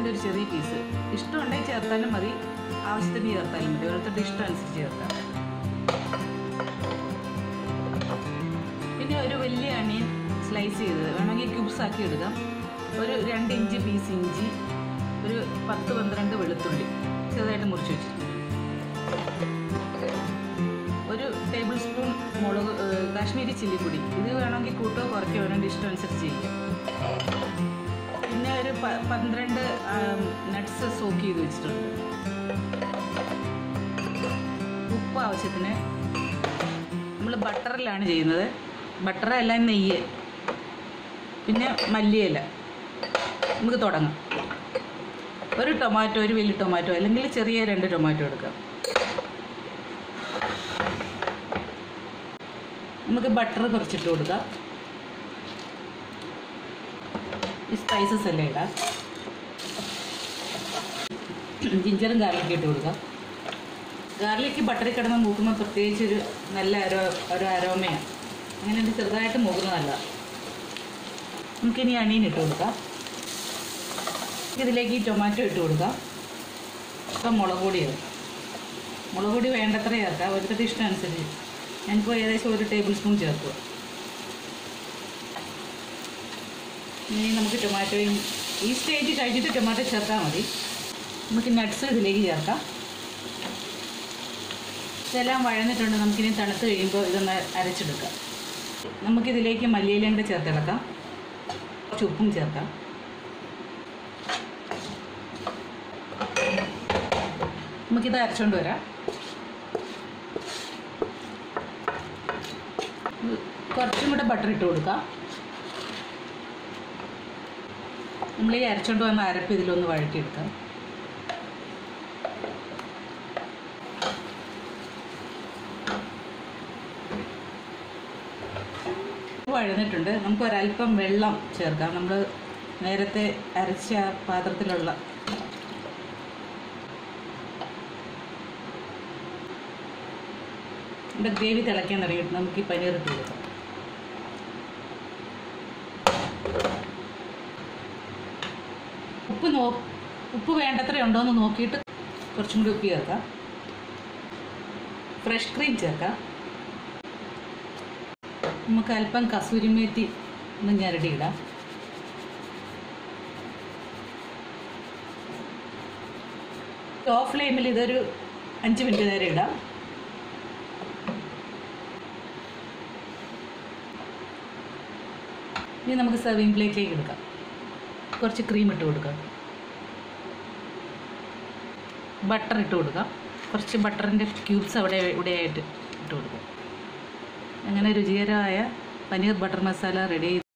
ഒരു ചെറിയ പീസ് ഇഷ്ടമുണ്ടെങ്കിൽ ചേർത്താലും മതി ആവശ്യത്തിന് ചേർത്താലും മതി ഓരോരുത്തരുടെ ഇഷ്ടം അനുസരിച്ച് ചേർക്കാം പിന്നെ ഒരു വലിയ അണിയൻ സ്ലൈസ് ചെയ്തത് വേണമെങ്കിൽ ക്യൂബ്സ് ആക്കി എടുക്കാം ഒരു രണ്ട് ഇഞ്ച് പീസ് ഇഞ്ചി ഒരു പത്ത് പന്ത്രണ്ട് വെളുത്തുള്ളി ചെറുതായിട്ട് മുറിച്ച് വെച്ചിട്ടുണ്ട് ഒരു ടേബിൾ സ്പൂൺ മുളക് ഏഹ്, കാശ്മീരി ചില്ലിപ്പൊടി ഇത് വേണമെങ്കിൽ കൂട്ടോ കുറയ്ക്കോ വേണമെങ്കിൽ ഇഷ്ടം അനുസരിച്ച് ചെയ്യാം പിന്നെ ഒരു പ- പന്ത്രണ്ട് നട്ട്സ് സോക്ക് ചെയ്ത് വെച്ചിട്ടുണ്ട് ഉപ്പ് ആവശ്യത്തിന് നമ്മൾ ബട്ടറിലാണ് ചെയ്യുന്നത് ബട്ടർ അല്ല നെയ്യ് പിന്നെ മല്ലിയില നമുക്ക് തുടങ്ങാം ഒരു ടൊമാറ്റോ ഒരു വലിയ ടൊമാറ്റോ അല്ലെങ്കിൽ ചെറിയ രണ്ട് ടൊമാറ്റോ എടുക്കാം നമുക്ക് ബട്ടർ കുറച്ചിട്ട് കൊടുക്കാം ഈ സ്പൈസസ് എല്ലാം ഇടാം ജിഞ്ചറും ഗാർലിക്കും ഇട്ട് കൊടുക്കാം ഗാർലിക്ക് ബട്ടറിൽ കിടന്ന് മൂക്കുമ്പോൾ പ്രത്യേകിച്ച് ഒരു നല്ല അരോ ഒരു അരോമയാണ് അങ്ങനെ ഇത് ചെറുതായിട്ട് മൂക്കുന്നത് നല്ലതാണ് നമുക്കിനി അണിയൻ ഇട്ട് കൊടുക്കാം ഇതിലേക്ക് ഈ ടൊമാറ്റോ ഇട്ട് കൊടുക്കാം ഇപ്പം മുളക് പൊടി ചേർക്കാം മുളക് പൊടി വേണ്ടത്ര ചേർക്കാം ഓരോരുത്തരുടെ ഇഷ്ടം അനുസരിച്ച് ഞാനിപ്പോൾ ഏകദേശം ഒരു ടേബിൾ സ്പൂൺ ചേർക്കുക ഇനി നമുക്ക് ടൊമാറ്റോയും ഈ സ്റ്റേജ് കഴിഞ്ഞിട്ട് ടൊമാറ്റോ ചേർത്താൽ മതി നമുക്ക് നട്ട്സ് ഇതിലേക്ക് ചേർക്കാം ഇതെല്ലാം വഴന്നിട്ടുണ്ട് നമുക്കിനി തണുത്ത് കഴിയുമ്പോൾ ഇതൊന്ന് അരച്ചെടുക്കാം നമുക്കിതിലേക്ക് മല്ലിയിലയും കൂടെ ചേർത്തിളക്കാം കുറച്ച് ഉപ്പും ചേർക്കാം നമുക്കിത് അരച്ചുകൊണ്ട് വരാം കുറച്ചും കൂടെ ബട്ടർ ഇട്ട് കൊടുക്കാം നമ്മൾ ഈ അരച്ചുകൊണ്ട് വന്ന അരപ്പ് ഇതിലൊന്ന് വഴറ്റിയെടുക്കാം വഴന്നിട്ടുണ്ട് നമുക്ക് ഒരല്പം വെള്ളം ചേർക്കാം നമ്മൾ നേരത്തെ അരച്ച ആ പാത്രത്തിലുള്ള ഇവിടെ ഗ്രേവി തിളയ്ക്കാൻ തുടങ്ങിയിട്ട് നമുക്ക് ഈ പനീർ ഇട്ട് കൊടുക്കാം ഉപ്പ് നോ ഉപ്പ് വേണ്ടത്ര ഉണ്ടോ എന്ന് നോക്കിയിട്ട് കുറച്ചും കൂടി ഉപ്പ് ചേർക്കാം ഫ്രഷ് ക്രീം ചേർക്കാം നമുക്ക് അല്പം കസൂരി മേത്തി ഒന്ന് ഞരടിയിടാം ലോ ഫ്ലെയിമിൽ ഇതൊരു അഞ്ച് മിനിറ്റ് നേരം ഇടാം ഇനി നമുക്ക് സെർവിങ് പ്ലേറ്റിലേക്ക് എടുക്കാം കുറച്ച് ക്രീം ഇട്ട് കൊടുക്കാം ബട്ടർ ഇട്ട് കൊടുക്കാം കുറച്ച് ബട്ടറിൻ്റെ ക്യൂബ്സ് അവിടെ ഇവിടെയായിട്ട് ഇട്ട് കൊടുക്കാം അങ്ങനെ രുചികരമായ പനീർ ബട്ടർ മസാല റെഡി